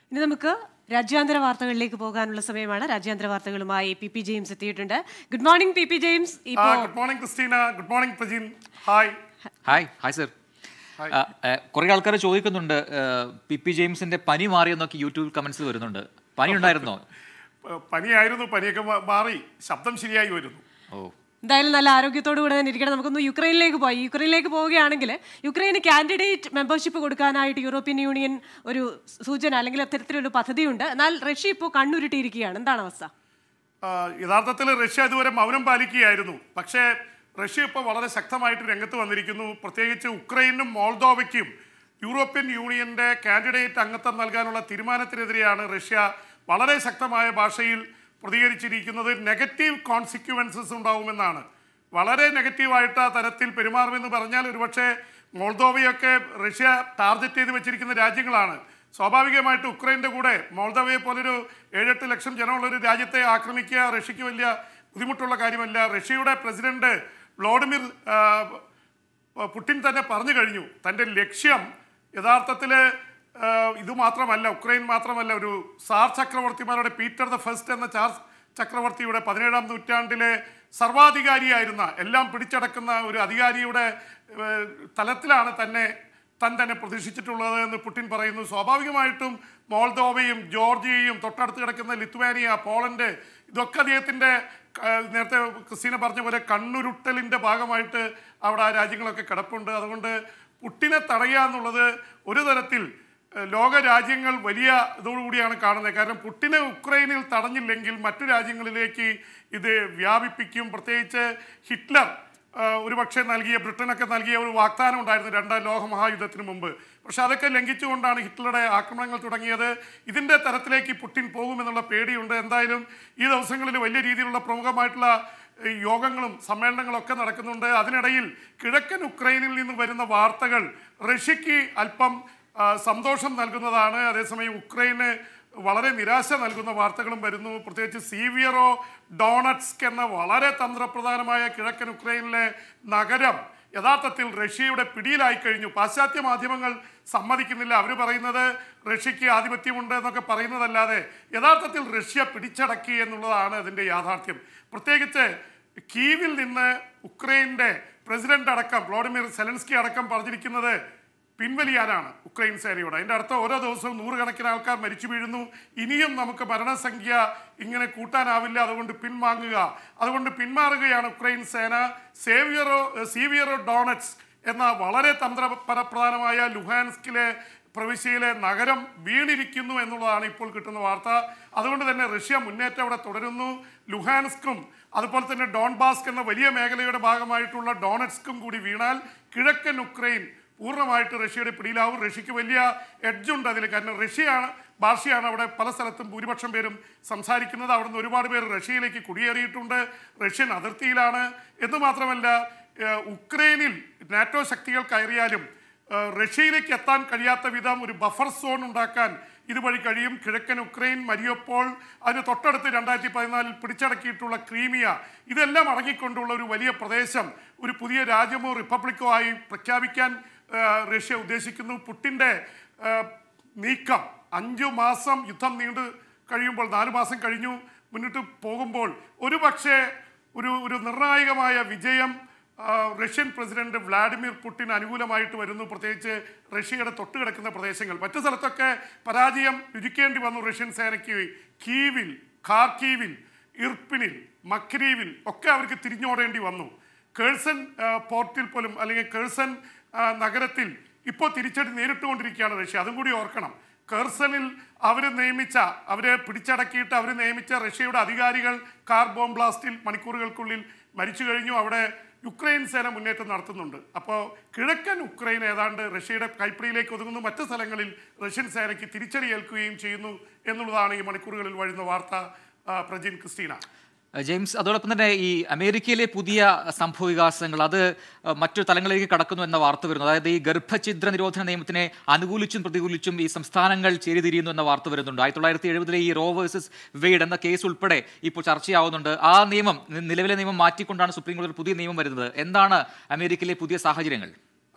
ഇനി നമുക്ക് രാജ്യാന്തര വാർത്തകളിലേക്ക് പോകാനുള്ള സമയമാണ് രാജ്യാന്തര വാർത്തകളുമായി പി പി ജെയിംസ് എത്തിയിട്ടുണ്ട് good morning P P James ഇപ്പോ good morning Christina good morning Prajin hi hi hi sir കുറെ ആൾക്കാർ ചോദിക്കുന്നുണ്ട് ആ, പി പി ജെയിംസിന്റെ പനി മാറിയെന്നൊക്കെ യൂട്യൂബ് കമന്റ്സിൽ വരുന്നുണ്ട് പനി ഉണ്ടായിരുന്നോ പ- പനിയായിരുന്നു പനിയൊക്കെ മാ- മാറി ശബ്ദം ശരിയായി വരുന്നു ഓ എന്തായാലും നല്ല ആരോഗ്യത്തോടു കൂടെ തന്നെ ഇരിക്കണം നമുക്കൊന്ന് യുക്രൈനിലേക്ക് പോയി യുക്രൈനിലേക്ക് പോവുകയാണെങ്കിൽ യുക്രൈന് കാൻഡിഡേറ്റ് മെമ്പർഷിപ്പ് കൊടുക്കാനായിട്ട് യൂറോപ്യൻ യൂണിയൻ ഒരു സൂചന അല്ലെങ്കിൽ അത്തരത്തിലൊരു പദ്ധതിയുണ്ട് എന്നാൽ റഷ്യ ഇപ്പോൾ കണ്ണുരുട്ടിയിരിക്കുകയാണ് എന്താണ് അവസ്ഥ ആ, യഥാർത്ഥത്തിൽ റഷ്യ ഇതുവരെ മൗനം പാലിക്കുകയായിരുന്നു പക്ഷേ റഷ്യ ഇപ്പോൾ വളരെ ശക്തമായിട്ട് രംഗത്ത് വന്നിരിക്കുന്നു പ്രത്യേകിച്ച് ഉക്രൈനും മോൾദോവയ്ക്കും യൂറോപ്യൻ യൂണിയന്റെ കാൻഡിഡേറ്റ് അംഗത്വം നൽകാനുള്ള തീരുമാനത്തിനെതിരെയാണ് റഷ്യ വളരെ ശക്തമായ ഭാഷയിൽ പ്രതികരിച്ചിരിക്കുന്നത് നെഗറ്റീവ് കോൺസിക്വൻസസ് ഉണ്ടാവുമെന്നാണ് വളരെ നെഗറ്റീവായിട്ട് ആ തരത്തിൽ പെരുമാറുമെന്ന് പറഞ്ഞാൽ ഒരുപക്ഷെ മോൾദോവയൊക്കെ റഷ്യ ടാർഗറ്റ് ചെയ്ത് വെച്ചിരിക്കുന്ന രാജ്യങ്ങളാണ് സ്വാഭാവികമായിട്ട് ഉക്രൈൻ്റെ കൂടെ മോൾദോവയെ പോലൊരു ഏഴെട്ട് ലക്ഷം ജനമുള്ള ഒരു രാജ്യത്തെ ആക്രമിക്കുക റഷ്യക്ക് വലിയ ബുദ്ധിമുട്ടുള്ള കാര്യമല്ല റഷ്യയുടെ പ്രസിഡന്റ് വ്ളോഡിമിർ ആ, പുടിൻ തന്നെ പറഞ്ഞു കഴിഞ്ഞു തൻ്റെ ലക്ഷ്യം യഥാർത്ഥത്തിൽ ഇത് മാത്രമല്ല ഉക്രൈൻ മാത്രമല്ല ഒരു സാർ ചക്രവർത്തിമാരുടെ പീറ്റർ ദ ഫസ്റ്റ് എന്ന ചാർ ചക്രവർത്തിയുടെ പതിനേഴാം നൂറ്റാണ്ടിലെ സർവാധികാരിയായിരുന്ന എല്ലാം പിടിച്ചടക്കുന്ന ഒരു അധികാരിയുടെ ഏഹ്, തലത്തിലാണ് തന്നെ താൻ തന്നെ പ്രതീക്ഷിച്ചിട്ടുള്ളത് എന്ന് പുടിൻ പറയുന്നു സ്വാഭാവികമായിട്ടും മോൾദോവയും ജോർജിയയും തൊട്ടടുത്ത് കിടക്കുന്ന ലിത്വാനിയ പോളണ്ട് ഇതൊക്കെ അദ്ദേഹത്തിൻ്റെ ഏഹ്, നേരത്തെ ക്രിസ്റ്റീന പറഞ്ഞ പോലെ കണ്ണുരുട്ടലിൻ്റെ ഭാഗമായിട്ട് അവിടെ ആ രാജ്യങ്ങളൊക്കെ കിടപ്പുണ്ട് അതുകൊണ്ട് പുട്ടിനെ തടയുക എന്നുള്ളത് ഒരു തരത്തിൽ ഏഹ്, ലോക രാജ്യങ്ങൾ വലിയ ഇതോടുകൂടിയാണ് കാണുന്നത് കാരണം പുട്ടിനെ ഉക്രൈനിൽ തടഞ്ഞില്ലെങ്കിൽ മറ്റു രാജ്യങ്ങളിലേക്ക് ഇത് വ്യാപിപ്പിക്കും പ്രത്യേകിച്ച് ഹിറ്റ്ലർ ആഹ് ഒരുപക്ഷെ നൽകിയ ബ്രിട്ടനൊക്കെ നൽകിയ ഒരു വാഗ്ദാനം ഉണ്ടായിരുന്നു രണ്ടാം ലോക മഹായുദ്ധത്തിന് മുമ്പ് പക്ഷെ അതൊക്കെ ലംഘിച്ചുകൊണ്ടാണ് ഹിറ്റ്ലറുടെ ആക്രമണങ്ങൾ തുടങ്ങിയത് ഇതിൻ്റെ തരത്തിലേക്ക് പുട്ടിൻ പോകുമെന്നുള്ള പേടിയുണ്ട് എന്തായാലും ഈ ദിവസങ്ങളിൽ വലിയ രീതിയിലുള്ള പ്രമുഖമായിട്ടുള്ള ഈ യോഗങ്ങളും സമ്മേളനങ്ങളും ഒക്കെ നടക്കുന്നുണ്ട് അതിനിടയിൽ കിഴക്കൻ ഉക്രൈനിൽ നിന്ന് വരുന്ന വാർത്തകൾ റഷ്യക്ക് അല്പം ആ, സന്തോഷം നൽകുന്നതാണ് അതേസമയം ഉക്രൈന് വളരെ നിരാശ നൽകുന്ന വാർത്തകളും വരുന്നു പ്രത്യേകിച്ച് സീവിയറോ ഡോണറ്റ്സ്ക് എന്ന വളരെ തന്ത്രപ്രധാനമായ കിഴക്കൻ ഉക്രൈനിലെ നഗരം യഥാർത്ഥത്തിൽ റഷ്യയുടെ പിടിയിലായി കഴിഞ്ഞു പാശ്ചാത്യ മാധ്യമങ്ങൾ സമ്മതിക്കുന്നില്ല അവർ പറയുന്നത് റഷ്യക്ക് ആധിപത്യമുണ്ട് എന്നൊക്കെ പറയുന്നതല്ലാതെ യഥാർത്ഥത്തിൽ റഷ്യ പിടിച്ചടക്കി എന്നുള്ളതാണ് അതിൻ്റെ യാഥാർത്ഥ്യം പ്രത്യേകിച്ച് കീവിൽ നിന്ന് ഉക്രൈൻ്റെ പ്രസിഡന്റ് അടക്കം വ്ളോഡിമിർ സെലൻസ്കി അടക്കം പറഞ്ഞിരിക്കുന്നത് പിൻവലിയാനാണ് ഉക്രൈൻ സേനയോട് അതിൻ്റെ അർത്ഥം ഓരോ ദിവസവും നൂറുകണക്കിന് ആൾക്കാർ മരിച്ചു വീഴുന്നു ഇനിയും നമുക്ക് മരണസംഖ്യ ഇങ്ങനെ കൂട്ടാനാവില്ല അതുകൊണ്ട് പിൻവാങ്ങുക അതുകൊണ്ട് പിന്മാറുകയാണ് ഉക്രൈൻ സേന സേവിയറോ സീവിയറോ ഡോണറ്റ്സ് എന്ന വളരെ തന്ത്രപരപ്രധാനമായ ലുഹാൻസ്കിലെ പ്രവിശ്യയിലെ നഗരം വീണിരിക്കുന്നു എന്നുള്ളതാണ് ഇപ്പോൾ കിട്ടുന്ന വാർത്ത അതുകൊണ്ട് തന്നെ റഷ്യ മുന്നേറ്റം അവിടെ തുടരുന്നു ലുഹാൻസ്കും അതുപോലെ തന്നെ ഡോൺബാസ്ക് എന്ന വലിയ മേഖലയുടെ ഭാഗമായിട്ടുള്ള ഡോണറ്റ്സ്കും കൂടി വീണാൽ കിഴക്കൻ ഉക്രൈൻ പൂർണ്ണമായിട്ട് റഷ്യയുടെ പിടിയിലാവും റഷ്യക്ക് വലിയ എഡ്ജുണ്ട് അതിൽ കാരണം റഷ്യയാണ് ഭാഷയാണ് അവിടെ പല സ്ഥലത്തും ഭൂരിപക്ഷം പേരും സംസാരിക്കുന്നത് അവിടുന്ന് ഒരുപാട് പേര് റഷ്യയിലേക്ക് കുടിയേറിയിട്ടുണ്ട് റഷ്യൻ അതിർത്തിയിലാണ് എന്ന് മാത്രമല്ല ഏഹ്, ഉക്രൈനിൽ നാറ്റോ ശക്തികൾ കയറിയാലും ഏഹ്, റഷ്യയിലേക്ക് എത്താൻ കഴിയാത്ത വിധം ഒരു ബഫർ സോൺ ഉണ്ടാക്കാൻ ഇതുവഴി കഴിയും കിഴക്കൻ ഉക്രൈൻ മരിയോപ്പോൾ അതിന് തൊട്ടടുത്ത് രണ്ടായിരത്തി പതിനാലിൽ പിടിച്ചടക്കിയിട്ടുള്ള ക്രീമിയ ഇതെല്ലാം അടങ്ങിക്കൊണ്ടുള്ള ഒരു വലിയ പ്രദേശം ഒരു പുതിയ രാജ്യമോ റിപ്പബ്ലിക്കോ ആയി പ്രഖ്യാപിക്കാൻ ആ, റഷ്യ ഉദ്ദേശിക്കുന്നു പുട്ടിൻ്റെ ആ, നീക്കം അഞ്ചു മാസം യുദ്ധം നീണ്ടു കഴിയുമ്പോൾ നാല് മാസം കഴിഞ്ഞു മുന്നിട്ട് പോകുമ്പോൾ ഒരു പക്ഷേ ഒരു ഒരു നിർണായകമായ വിജയം ആ, റഷ്യൻ പ്രസിഡന്റ് വ്ളാഡിമിർ പുടിൻ അനുകൂലമായിട്ട് വരുന്നു പ്രത്യേകിച്ച് റഷ്യയുടെ തൊട്ടുകിടക്കുന്ന പ്രദേശങ്ങൾ മറ്റു സ്ഥലത്തൊക്കെ പരാജയം രുചിക്കേണ്ടി വന്നു റഷ്യൻ സേനയ്ക്ക് കീവിൽ ഖാർക്കീവിൽ ഇർപ്പിനിൽ മക്രീവിൽ ഒക്കെ അവർക്ക് തിരിഞ്ഞോടേണ്ടി വന്നു കേഴ്സൺ ആ, പോർട്ടിൽ പോലും അല്ലെങ്കിൽ കേഴ്സൺ ആ, നഗരത്തിൽ ഇപ്പോൾ തിരിച്ചടി നേരിട്ടുകൊണ്ടിരിക്കുകയാണ് റഷ്യ അതും കൂടി ഓർക്കണം കേഴ്സണിൽ അവർ നിയമിച്ച അവരെ പിടിച്ചടക്കിയിട്ട് അവർ നിയമിച്ച റഷ്യയുടെ അധികാരികൾ കാർ ബോംബ് ബ്ലാസ്റ്റിൽ മണിക്കൂറുകൾക്കുള്ളിൽ മരിച്ചു കഴിഞ്ഞു അവിടെ യുക്രൈൻ സേന മുന്നേറ്റം നടത്തുന്നുണ്ട് അപ്പോൾ കിഴക്കൻ ഉക്രൈൻ ഏതാണ്ട് റഷ്യയുടെ കൈപ്പിടിയിലേക്ക് ഒതുങ്ങുന്നു മറ്റ് സ്ഥലങ്ങളിൽ റഷ്യൻ സേനയ്ക്ക് തിരിച്ചടി ഏൽക്കുകയും ചെയ്യുന്നു എന്നുള്ളതാണ് ഈ മണിക്കൂറുകളിൽ വരുന്ന വാർത്ത ആ, പ്രജിൻ ക്രിസ്റ്റീന ജെയിംസ് അതോടൊപ്പം തന്നെ ഈ അമേരിക്കയിലെ പുതിയ സംഭവ വികാസങ്ങൾ അത് അഹ്, മറ്റു തലങ്ങളിലേക്ക് കടക്കുന്നു എന്ന വാർത്ത വരുന്നു അതായത് ഈ ഗർഭഛിദ്ര നിരോധന നിയമത്തിനെ അനുകൂലിച്ചും പ്രതികൂലിച്ചും ഈ സംസ്ഥാനങ്ങൾ ചേരിതിരിയുന്നു എന്ന വാർത്ത വരുന്നുണ്ട് ആയിരത്തി തൊള്ളായിരത്തി എഴുപതിലെ ഈ റോ വേഴ്സസ് വെയ്ഡ് എന്ന കേസ് ഉൾപ്പെടെ ഇപ്പോൾ ചർച്ചയാവുന്നുണ്ട് ആ നിയമം നി- നിലവിലെ നിയമം മാറ്റിക്കൊണ്ടാണ് സുപ്രീം കോടതിയിൽ പുതിയ നിയമം വരുന്നത് എന്താണ് അമേരിക്കയിലെ പുതിയ സാഹചര്യങ്ങൾ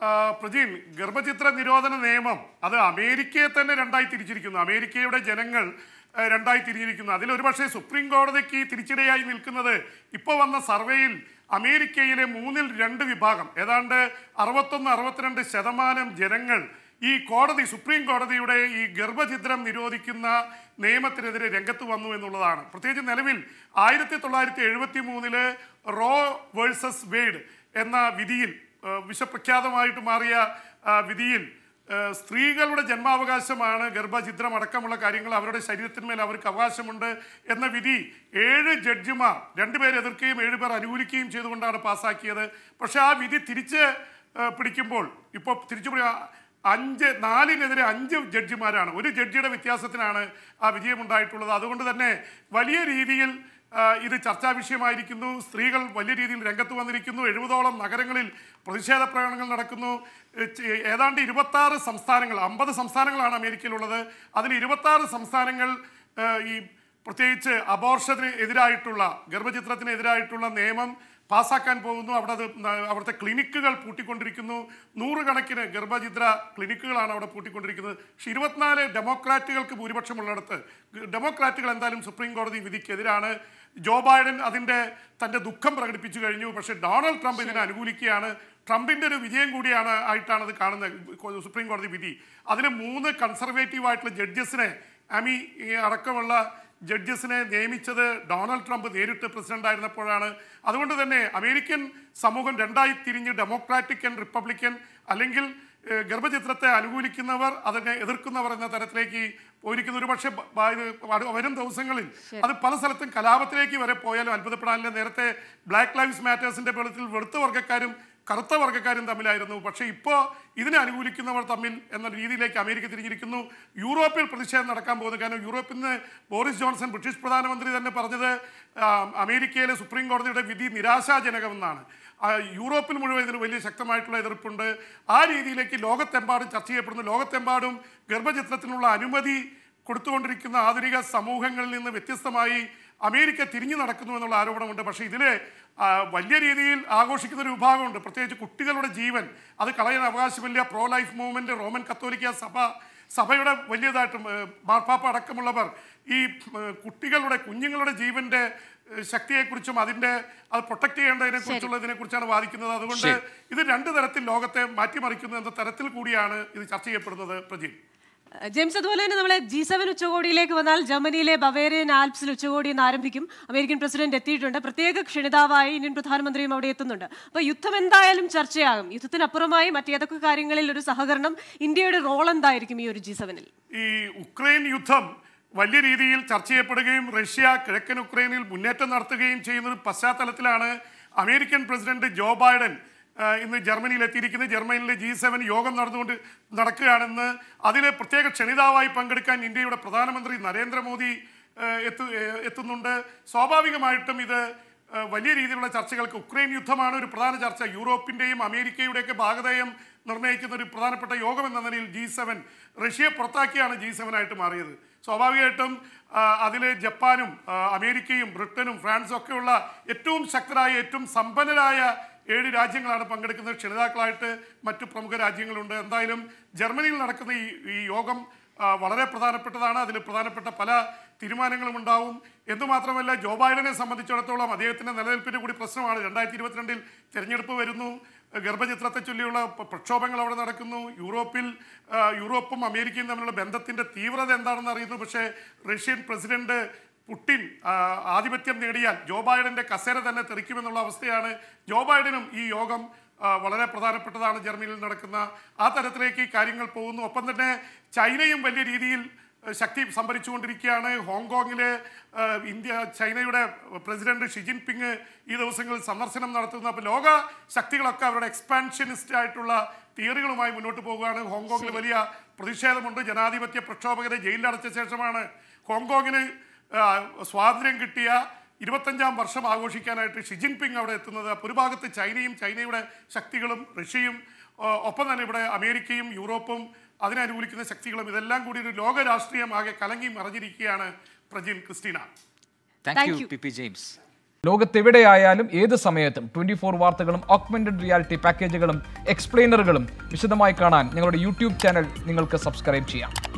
ആ, പ്രജീൻ ഗർഭചിത്ര നിരോധന നിയമം അത് അമേരിക്കയെ തന്നെ രണ്ടായി തിരിച്ചിരിക്കുന്നു അമേരിക്കയുടെ ജനങ്ങൾ ആ, രണ്ടായി തിരിഞ്ഞിരിക്കുന്നു അതിൽ ഒരുപക്ഷെ സുപ്രീം കോടതിക്ക് തിരിച്ചടിയായി നിൽക്കുന്നത് ഇപ്പോൾ വന്ന സർവേയിൽ അമേരിക്കയിലെ മൂന്നിൽ രണ്ട് വിഭാഗം ഏതാണ്ട് അറുപത്തൊന്ന് അറുപത്തിരണ്ട് ശതമാനം ജനങ്ങൾ ഈ കോടതി സുപ്രീം കോടതിയുടെ ഈ ഗർഭചിത്രം നിരോധിക്കുന്ന നിയമത്തിനെതിരെ രംഗത്ത് വന്നു എന്നുള്ളതാണ് പ്രത്യേകിച്ച് നിലവിൽ ആയിരത്തി തൊള്ളായിരത്തി എഴുപത്തി മൂന്നില് റോ വേഴ്സസ് വെയ്ഡ് എന്ന വിധിയിൽ ആ, വിശ്വപ്രഖ്യാതമായിട്ട് മാറിയ ആ, വിധിയിൽ ആ, സ്ത്രീകളുടെ ജന്മാവകാശമാണ് ഗർഭചിത്രം അടക്കമുള്ള കാര്യങ്ങൾ അവരുടെ ശരീരത്തിന്മേൽ അവർക്ക് അവകാശമുണ്ട് എന്ന വിധി ഏഴ് ജഡ്ജിമാർ രണ്ടുപേർ എതിർക്കുകയും ഏഴുപേർ അനുകൂലിക്കുകയും ചെയ്തുകൊണ്ടാണ് പാസ്സാക്കിയത് പക്ഷേ ആ വിധി തിരിച്ച് ആ, പിടിക്കുമ്പോൾ ഇപ്പോൾ തിരിച്ചു പിടി- അഞ്ച് നാലിനെതിരെ അഞ്ച് ജഡ്ജിമാരാണ് ഒരു ജഡ്ജിയുടെ വ്യത്യാസത്തിനാണ് ആ വിജയമുണ്ടായിട്ടുള്ളത് അതുകൊണ്ട് തന്നെ വലിയ രീതിയിൽ ആ, ഇത് ചർച്ചാ വിഷയമായിരിക്കുന്നു സ്ത്രീകൾ വലിയ രീതിയിൽ രംഗത്ത് വന്നിരിക്കുന്നു എഴുപതോളം നഗരങ്ങളിൽ പ്രതിഷേധ പ്രകടനങ്ങൾ നടക്കുന്നു ഏ, ചെ- ഏതാണ്ട് ഇരുപത്തി ആറ് സംസ്ഥാനങ്ങൾ അമ്പത് സംസ്ഥാനങ്ങളാണ് അമേരിക്കയിലുള്ളത് അതിൽ ഇരുപത്തി ആറ് സംസ്ഥാനങ്ങൾ ആ, ഈ പ്രത്യേകിച്ച് അബോർഷത്തിന് എതിരായിട്ടുള്ള ഗർഭചിത്രത്തിന് എതിരായിട്ടുള്ള നിയമം പാസ്സാക്കാൻ പോകുന്നു അവിടെ അത് ന- അവിടുത്തെ ക്ലിനിക്കുകൾ പൂട്ടിക്കൊണ്ടിരിക്കുന്നു നൂറുകണക്കിന് ഗർഭചിത്ര ക്ലിനിക്കുകളാണ് അവിടെ പൂട്ടിക്കൊണ്ടിരിക്കുന്നത് പക്ഷെ ഇരുപത്തിനാല് ഡെമോക്രാറ്റുകൾക്ക് ഭൂരിപക്ഷമുള്ളിടത്ത് ഗ- ഡെമോക്രാറ്റുകൾ എന്തായാലും സുപ്രീം കോടതി വിധിക്കെതിരാണ് ജോ ബൈഡൻ അതിൻ്റെ തൻ്റെ ദുഃഖം പ്രകടിപ്പിച്ചു കഴിഞ്ഞു പക്ഷേ ഡൊണാൾഡ് ട്രംപ് ഇതിനെ അനുകൂലിക്കുകയാണ് ട്രംപിൻ്റെ ഒരു വിജയം കൂടിയാണ് ആയിട്ടാണ് ഇത് കാണുന്നത് സുപ്രീം കോടതി വിധി അതിൽ മൂന്ന് കൺസർവേറ്റീവ് ആയിട്ടുള്ള ജഡ്ജസിനെ അമി ഈ അടക്കമുള്ള ജഡ്ജസിനെ നിയമിച്ചത് ഡൊണാൾഡ് ട്രംപ് നേരിട്ട് പ്രസിഡന്റ് ആയിരുന്നപ്പോഴാണ് അതുകൊണ്ട് തന്നെ അമേരിക്കൻ സമൂഹം രണ്ടായി തിരിഞ്ഞ് ഡെമോക്രാറ്റിക് ആൻഡ് റിപ്പബ്ലിക്കൻ അല്ലെങ്കിൽ ഏഹ്, ഗർഭചിത്രത്തെ അനുകൂലിക്കുന്നവർ അതിനെ എതിർക്കുന്നവർ എന്ന തരത്തിലേക്ക് പോയിരിക്കുന്ന ഒരു പക്ഷേ ബ- ബ- ഇത് വരും- വരും ദിവസങ്ങളിൽ അത് പല സ്ഥലത്തും കലാപത്തിലേക്ക് വരെ പോയാലും അത്ഭുതപ്പെടാനില്ല നേരത്തെ ബ്ലാക്ക് ലൈവ്സ് മാറ്റേഴ്സിന്റെ ബലത്തിൽ വെളുത്ത വർഗ്ഗക്കാരും കറുത്ത വർഗ്ഗക്കാരും തമ്മിലായിരുന്നു പക്ഷേ ഇപ്പോൾ ഇതിനെ അനുകൂലിക്കുന്നവർ തമ്മിൽ എന്ന രീതിയിലേക്ക് അമേരിക്ക തിരിഞ്ഞിരിക്കുന്നു യൂറോപ്പിൽ പ്രതിഷേധം നടക്കാൻ പോകുന്നു കാരണം യൂറോപ്പിൽ നിന്ന് ബോറിസ് ജോൺസൺ ബ്രിട്ടീഷ് പ്രധാനമന്ത്രി തന്നെ പറഞ്ഞത് ആ, അമേരിക്കയിലെ സുപ്രീം കോടതിയുടെ വിധി നിരാശാജനകമെന്നാണ് ആ, യൂറോപ്പിൽ മുഴുവൻ ഇതിന് വലിയ ശക്തമായിട്ടുള്ള എതിർപ്പുണ്ട് ആ രീതിയിലേക്ക് ലോകത്തെമ്പാടും ചർച്ച ചെയ്യപ്പെടുന്നു ലോകത്തെമ്പാടും ഗർഭചിത്രത്തിനുള്ള അനുമതി കൊടുത്തുകൊണ്ടിരിക്കുന്ന ആധുനിക സമൂഹങ്ങളിൽ നിന്ന് വ്യത്യസ്തമായി അമേരിക്ക തിരിഞ്ഞു നടക്കുന്നു എന്നുള്ള ആരോപണമുണ്ട് പക്ഷേ ഇതിൽ വലിയ രീതിയിൽ ആഘോഷിക്കുന്ന ഒരു വിഭാഗമുണ്ട് പ്രത്യേകിച്ച് കുട്ടികളുടെ ജീവൻ അത് കളയാൻ അവകാശമില്ല പ്രോ ലൈഫ് മൂവ്മെന്റ് റോമൻ കത്തോലിക്ക സഭ സഭയുടെ വലിയതായിട്ടും ഏഹ്, മാർപ്പാപ്പ അടക്കമുള്ളവർ ഈ ഏഹ്, കുട്ടികളുടെ കുഞ്ഞുങ്ങളുടെ ജീവന്റെ ഏഹ്, ശക്തിയെക്കുറിച്ചും അതിന്റെ അത് പ്രൊട്ടക്ട് ചെയ്യേണ്ടതിനെ കുറിച്ചുള്ളതിനെ കുറിച്ചാണ് വാദിക്കുന്നത് അതുകൊണ്ട് ശരി. ഇത് രണ്ട് തരത്തിൽ ലോകത്തെ മാറ്റിമറിക്കുന്നു എന്ന തരത്തിൽ കൂടിയാണ് ഇത് ചർച്ച ചെയ്യപ്പെടുന്നത് പ്രജീൻ ജെയിംസ് അതുപോലെ തന്നെ നമ്മളെ ജി സെവൻ ഉച്ചകോടിയിലേക്ക് വന്നാൽ ജർമ്മനിയിലെ ബവേറിയൻ ആൽപ്സിൽ ഉച്ചകോടി ഇന്ന് ആരംഭിക്കും അമേരിക്കൻ പ്രസിഡന്റ് എത്തിയിട്ടുണ്ട് പ്രത്യേക ക്ഷണിതാവായി ഇന്ത്യൻ പ്രധാനമന്ത്രിയും അവിടെ എത്തുന്നുണ്ട് അപ്പോൾ യുദ്ധം എന്തായാലും ചർച്ചയാകും യുദ്ധത്തിനപ്പുറമായി മറ്റേതൊക്കെ കാര്യങ്ങളിൽ ഒരു സഹകരണം ഇന്ത്യയുടെ റോൾ എന്തായിരിക്കും ഈ ഒരു ജി സെവനിൽ ഈ ഉക്രൈൻ യുദ്ധം വലിയ രീതിയിൽ ചർച്ച ചെയ്യപ്പെടുകയും റഷ്യ കിഴക്കൻ ഉക്രൈനിൽ മുന്നേറ്റം നടത്തുകയും ചെയ്യുന്ന ഒരു പശ്ചാത്തലത്തിലാണ് അമേരിക്കൻ പ്രസിഡന്റ് ജോ ബൈഡൻ ആ, ഇന്ന് ജർമ്മനിയിൽ എത്തിയിരിക്കുന്നത് ജർമ്മനിയിലെ ജി സെവൻ യോഗം നടന്നുകൊണ്ട് നടക്കുകയാണെന്ന് അതിൽ പ്രത്യേക ക്ഷണിതാവായി പങ്കെടുക്കാൻ ഇന്ത്യയുടെ പ്രധാനമന്ത്രി നരേന്ദ്രമോദി ആ, എത്തു ഏ, എത്തുന്നുണ്ട് സ്വാഭാവികമായിട്ടും ഇത് ഏഹ് വലിയ രീതിയിലുള്ള ചർച്ചകൾക്ക് ഉക്രൈൻ യുദ്ധമാണ് ഒരു പ്രധാന ചർച്ച യൂറോപ്പിന്റെയും അമേരിക്കയുടെയൊക്കെ ഭാഗധേയം നിർണ്ണയിക്കുന്ന ഒരു പ്രധാനപ്പെട്ട യോഗം എന്ന നിലയിൽ ജി സെവൻ റഷ്യയെ പുറത്താക്കിയാണ് ജി സെവൻ ആയിട്ട് മാറിയത് സ്വാഭാവികമായിട്ടും അതിൽ ജപ്പാനും ആ, അമേരിക്കയും ബ്രിട്ടനും ഫ്രാൻസും ഒക്കെയുള്ള ഏറ്റവും ശക്തരായ ഏറ്റവും സമ്പന്നരായ ഏഴ് രാജ്യങ്ങളാണ് പങ്കെടുക്കുന്നത് ക്ഷണിതാക്കളായിട്ട് മറ്റു പ്രമുഖ രാജ്യങ്ങളുണ്ട് എന്തായാലും ജർമ്മനിയിൽ നടക്കുന്ന ഈ ഈ യോഗം ആ, വളരെ പ്രധാനപ്പെട്ടതാണ് അതിൽ പ്രധാനപ്പെട്ട പല തീരുമാനങ്ങളും ഉണ്ടാവും എന്തുമാത്രമല്ല ജോ ബൈഡനെ സംബന്ധിച്ചിടത്തോളം അദ്ദേഹത്തിന്റെ നിലനിൽപ്പിന്റെ കൂടി പ്രശ്നമാണ് രണ്ടായിരത്തി ഇരുപത്തിരണ്ടിൽ തെരഞ്ഞെടുപ്പ് വരുന്നു ഗർഭചിത്രത്തെ ചൊല്ലിയുള്ള പ- പ്രക്ഷോഭങ്ങൾ അവിടെ നടക്കുന്നു യൂറോപ്പിൽ ആ, യൂറോപ്പും അമേരിക്കയും തമ്മിലുള്ള ബന്ധത്തിന്റെ തീവ്രത എന്താണെന്ന് അറിയുന്നു പക്ഷേ റഷ്യൻ പ്രസിഡന്റ് പുടിൻ ആ, ആധിപത്യം നേടിയാൽ ജോ ബൈഡന്റെ കസേര തന്നെ തെറിക്കുമെന്നുള്ള അവസ്ഥയാണ് ജോ ബൈഡനും ഈ യോഗം ആ, വളരെ പ്രധാനപ്പെട്ടതാണ് ജർമ്മനിയിൽ നടക്കുന്ന ആ തരത്തിലേക്ക് കാര്യങ്ങൾ പോകുന്നു ഒപ്പം തന്നെ ചൈനയും വലിയ രീതിയിൽ ആ, ശക്തി സംഭരിച്ചുകൊണ്ടിരിക്കുകയാണ് ഹോങ്കോങ്ങിലെ ആ, ഇന്ത്യ ചൈനയുടെ പ്രസിഡന്റ് ഷി ജിൻപിങ് ഈ ദിവസങ്ങളിൽ സന്ദർശനം നടത്തുന്നു അപ്പോൾ ലോക ശക്തികളൊക്കെ അവരുടെ എക്സ്പാൻഷനിസ്റ്റ് ആയിട്ടുള്ള തിയറികളുമായി മുന്നോട്ട് പോകുകയാണ് ഹോങ്കോങ്ങിൽ വലിയ പ്രതിഷേധമുണ്ട് ജനാധിപത്യ പ്രക്ഷോഭകരെ ജയിലിലടച്ച ശേഷമാണ് ഹോങ്കോങ്ങിന് ആ, സ്വാതന്ത്ര്യം കിട്ടിയ ഇരുപത്തഞ്ചാം വർഷം ആഘോഷിക്കാനായിട്ട് ഷി ജിൻപിങ് അവിടെ എത്തുന്നത് അപ്പോൾ ഒരു ഭാഗത്ത് ചൈനയും ചൈനയുടെ ശക്തികളും റഷ്യയും ആ, ഒപ്പം തന്നെ ഇവിടെ അമേരിക്കയും യൂറോപ്പും അതിനെ അനുകൂലിക്കുന്ന ശക്തികളും ഇതെല്ലാം കൂടി ഒരു ലോക രാഷ്ട്രീയം ആകെ കലങ്ങി മറിഞ്ഞിരിക്കുകയാണ് Prajin Christina thank Thank you you. P P James ലോകത്തെവിടെയായാലും ഏത് സമയത്തും ട്വന്റി ഫോർ വാർത്തകളും ഓഗ്മെന്റഡ് റിയാലിറ്റി പാക്കേജുകളും എക്സ്പ്ലെയിനറുകളും വിശദമായി കാണാൻ ഞങ്ങളുടെ യൂട്യൂബ് ചാനൽ നിങ്ങൾക്ക് സബ്സ്ക്രൈബ് ചെയ്യാം